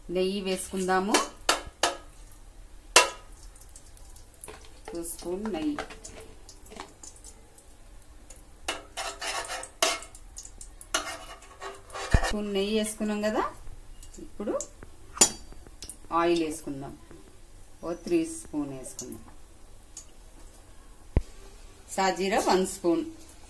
నెయ్యి వేసుకుందాము two spoon నెయ్యి స్పూన్ నెయ్యి వేసుకున్నాం కదా ఇప్పుడు ఆయిల్ వేసుకుందాం ఓ త్రీ స్పూన్ వేసుకుందాం సాజీరా వన్ స్పూన్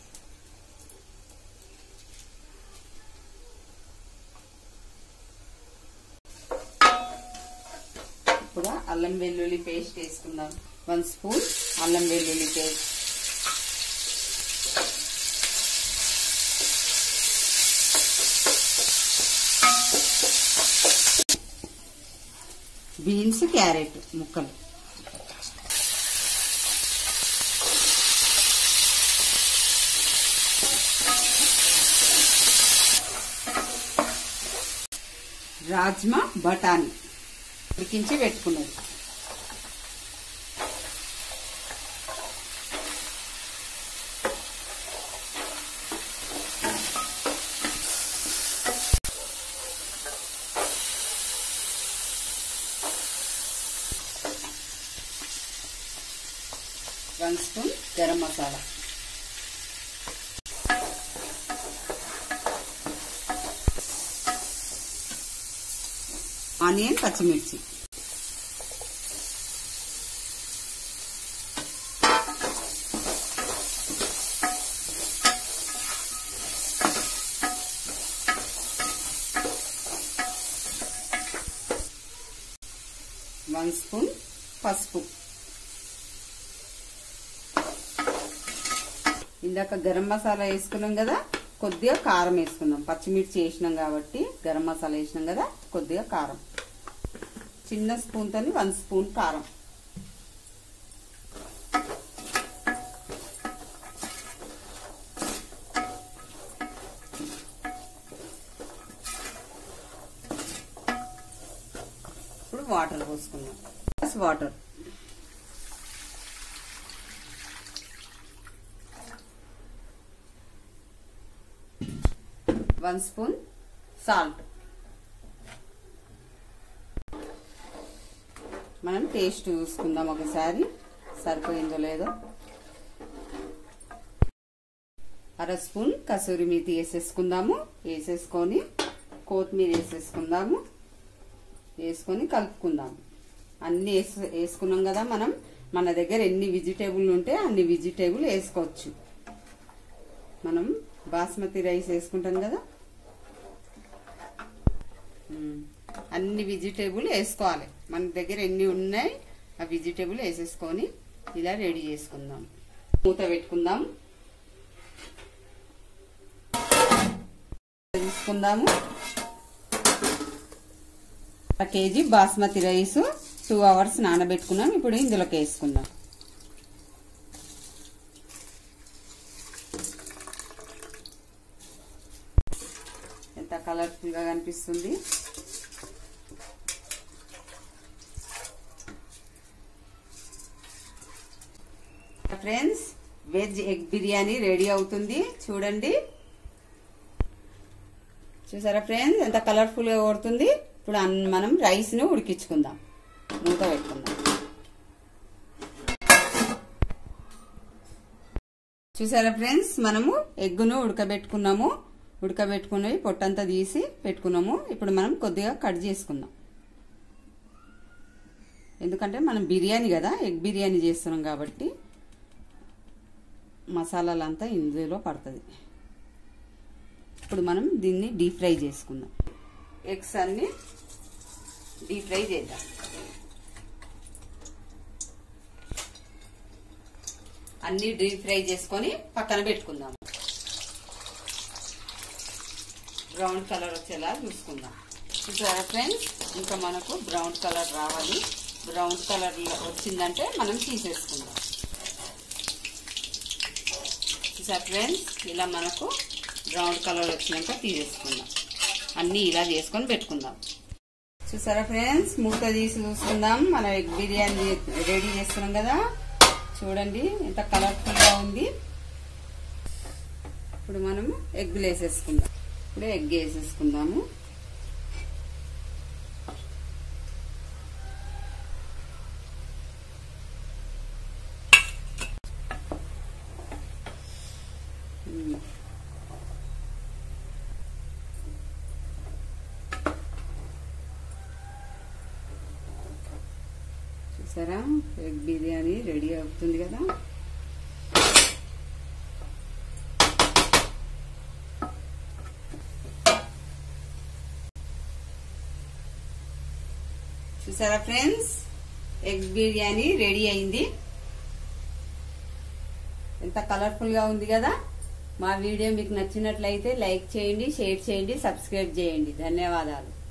ఇప్పుడు అల్లం వెల్లుల్లి పేస్ట్ వేసుకుందాం వన్ స్పూన్ అల్లం వెల్లుల్లి పేస్ట్ బీన్స్ క్యారెట్ ముక్కలు రాజ్మా బఠానీ ఉడికించి పెట్టుకున్నది one spoon garam masala onion పచ్చిమిర్చి వన్ స్పూన్ పసుపు ఇందాక గరం మసాలా వేసుకున్నాం కదా కొద్దిగా కారం వేసుకున్నాం పచ్చిమిర్చి వేసినాం కాబట్టి గరం మసాలా వేసినాం కదా కొద్దిగా కారం చిన్న స్పూన్ తోని వన్ స్పూన్ కారం ఇప్పుడు వాటర్ పోసుకుందాం plus water one spoon salt మనం టేస్ట్ చూసుకుందాం ఒకసారి సరిపోయిందో లేదో అర స్పూన్ కసూరి మేతి వేసేసుకుందాము వేసేసుకొని కొత్తిమీర వేసేసుకుందాము వేసుకొని కలుపుకుందాము అన్ని వేసు వేసుకున్నాం కదా మనం మన దగ్గర ఎన్ని వెజిటేబుల్ ఉంటే అన్ని వెజిటేబుల్ వేసుకోవచ్చు మనం బాస్మతి రైస్ వేసుకుంటాం కదా ఉమ్, అన్ని వెజిటేబుల్ వేసుకోవాలి మన దగ్గర ఎన్ని ఉన్నాయి ఆ వెజిటేబుల్ వేసేసుకొని ఇలా రెడీ చేసుకుందాం మూత పెట్టుకుందాం తీసుకుందాము ఒక KG basmati rice two hours నానబెట్టుకున్నాం ఇప్పుడు ఇందులోకి వేసుకుందాం ఎంత కలర్ఫుల్ గా కనిపిస్తుంది friends veg egg biryani ready అవుతుంది చూడండి చూసారా ఫ్రెండ్స్ ఎంత కలర్ఫుల్ గా కొడుతుంది ఇప్పుడు అన్- మనం రైస్ ను ఉడికించుకుందాం మూత పెట్టుకుందాం చూసారా ఫ్రెండ్స్ మనము ఎగ్గును ఉడకబెట్టుకున్నాము ఉడకబెట్టుకుని పొట్టంతా తీసి పెట్టుకున్నాము ఇప్పుడు మనం కొద్దిగా కట్ చేసుకుందాం ఎందుకంటే మనం బిర్యానీ కదా ఎగ్ బిర్యానీ చేస్తున్నాం కాబట్టి మసాలాలంతా ఇందులో పడుతుంది ఇప్పుడు మనం దీన్ని డీప్ ఫ్రై చేసుకుందాం ఎగ్స్ అన్ని డీప్ ఫ్రై చేద్దాం అన్ని డీప్ ఫ్రై చేసుకొని పక్కన పెట్టుకుందాం బ్రౌన్ కలర్ వచ్చేలా చూసుకుందాం చూసారా ఫ్రెండ్స్ ఇంకా మనకు బ్రౌన్ కలర్ రావాలి బ్రౌన్ కలర్ వచ్చిందంటే మనం తీసేసుకుందాం చూసారా ఫ్రెండ్స్ ఇలా మనకు బ్రౌన్ కలర్ వచ్చినాక తీసేసుకుందాం అన్ని ఇలా చేసుకొని పెట్టుకుందాం చూసారా ఫ్రెండ్స్ మూత తీసి చూసుకుందాం మనం ఎగ్ బిర్యానీ రెడీ చేస్తున్నాం కదా చూడండి ఎంత కలర్ఫుల్ గా ఉంది ఇప్పుడు మనము ఎగ్గులు వేసేసుకుందాం ఇప్పుడు ఎగ్ వేసేసుకుందాము చూసారా ఎగ్ బిర్యానీ రెడీ అవుతుంది కదా చూసారా ఫ్రెండ్స్ ఎగ్ బిర్యానీ రెడీ అయింది ఎంత కలర్ఫుల్ గా ఉంది కదా మా వీడియో మీకు నచ్చినట్లయితే లైక్ చేయండి షేర్ చేయండి సబ్స్క్రైబ్ చేయండి ధన్యవాదాలు